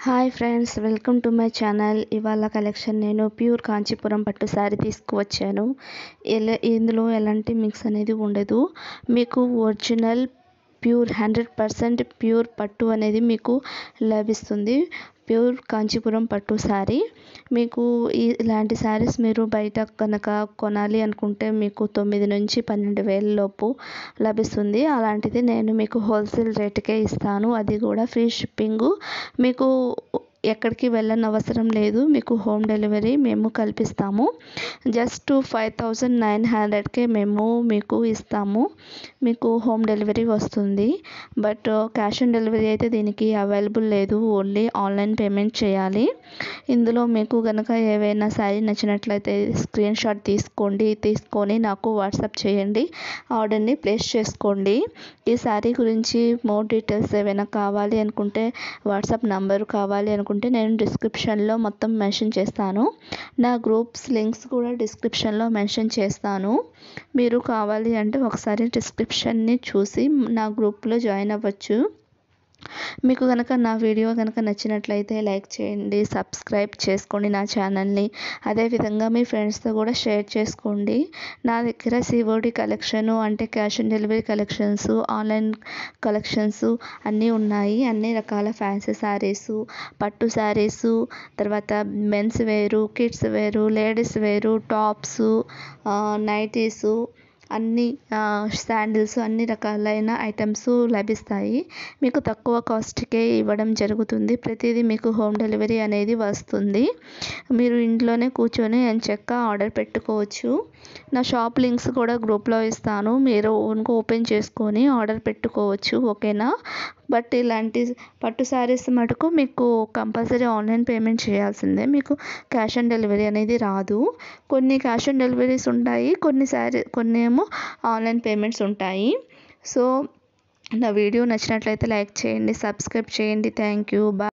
hi friends welcome to my channel ఇవాళ collection నేను pure Kanchipuram పట్టు శారీ తీసుకువచ్చాను ఎలా ఇందులో ఎలాంటి మిక్స్ అనేది ఉండదు మీకు original pure hundred percent pure పట్టు అనేది మీకు లభిస్తుంది ప్యూర్ కాంచీపురం పట్టు శారీ మీకు ఈ ఇలాంటి శారీస్ మీరు బయట కనుక కొనాలి అనుకుంటే మీకు తొమ్మిది నుంచి పన్నెండు వేల లోపు లభిస్తుంది అలాంటిది నేను మీకు హోల్సేల్ రేటుకే ఇస్తాను అది కూడా ఫ్రీ షిప్పింగు మీకు ఎక్కడికి వెళ్ళని అవసరం లేదు మీకు హోమ్ డెలివరీ మేము కల్పిస్తాము జస్ట్ ఫైవ్ థౌజండ్ నైన్ హండ్రెడ్కే మేము మీకు ఇస్తాము మీకు హోమ్ డెలివరీ వస్తుంది బట్ క్యాష్ ఆన్ డెలివరీ అయితే దీనికి అవైలబుల్ లేదు ఓన్లీ ఆన్లైన్ పేమెంట్ చేయాలి ఇందులో మీకు కనుక ఏవైనా శారీ నచ్చినట్లయితే స్క్రీన్ షాట్ తీసుకోండి తీసుకొని నాకు వాట్సాప్ చేయండి ఆర్డర్ని ప్లేస్ చేసుకోండి ఈ శారీ గురించి మోర్ డీటెయిల్స్ ఏవైనా కావాలి అనుకుంటే వాట్సాప్ నంబర్ కావాలి అనుకుంటే నేను డిస్క్రిప్షన్లో మొత్తం మెన్షన్ చేస్తాను నా గ్రూప్స్ లింక్స్ కూడా డిస్క్రిప్షన్లో మెన్షన్ చేస్తాను మీరు కావాలి అంటే ఒకసారి డిస్క్రిప్షన్ని చూసి నా గ్రూప్లో జాయిన్ అవ్వచ్చు మీకు కనుక నా వీడియో కనుక నచ్చినట్లయితే లైక్ చేయండి సబ్స్క్రైబ్ చేసుకోండి నా ఛానల్ని అదేవిధంగా మీ ఫ్రెండ్స్తో కూడా షేర్ చేసుకోండి నా దగ్గర సిఓడి కలెక్షన్ అంటే cash on delivery collections online collections అన్నీ ఉన్నాయి అన్ని రకాల ఫ్యాన్సీ శారీస్ పట్టు శారీస్ తర్వాత మెన్స్ వేరు కిడ్స్ వేరు లేడీస్ వేరు టాప్స్ నైటీస్ అన్ని శాండిల్స్ అన్ని రకాలైన ఐటమ్స్ లభిస్తాయి మీకు తక్కువ కాస్ట్కే ఇవ్వడం జరుగుతుంది ప్రతిదీ మీకు హోమ్ డెలివరీ అనేది వస్తుంది మీరు ఇంట్లోనే కూర్చొని ఎంచక్క ఆర్డర్ పెట్టుకోవచ్చు నా షాప్ లింక్స్ కూడా గ్రూప్లో ఇస్తాను మీరు ఓన్గా ఓపెన్ చేసుకొని ఆర్డర్ పెట్టుకోవచ్చు ఓకేనా బట్ ఇలాంటి పట్టు శారీస్ మటుకు మీకు కంపల్సరీ ఆన్లైన్ పేమెంట్ చేయాల్సిందే మీకు క్యాష్ ఆన్ డెలివరీ అనేది రాదు కొన్ని క్యాష్ ఆన్ డెలివరీస్ ఉంటాయి కొన్ని శారీ కొన్ని ఏమో ఆన్లైన్ పేమెంట్స్ ఉంటాయి సో నా వీడియో నచ్చినట్లయితే లైక్ చేయండి సబ్స్క్రైబ్ చేయండి థ్యాంక్ యూ బాయ్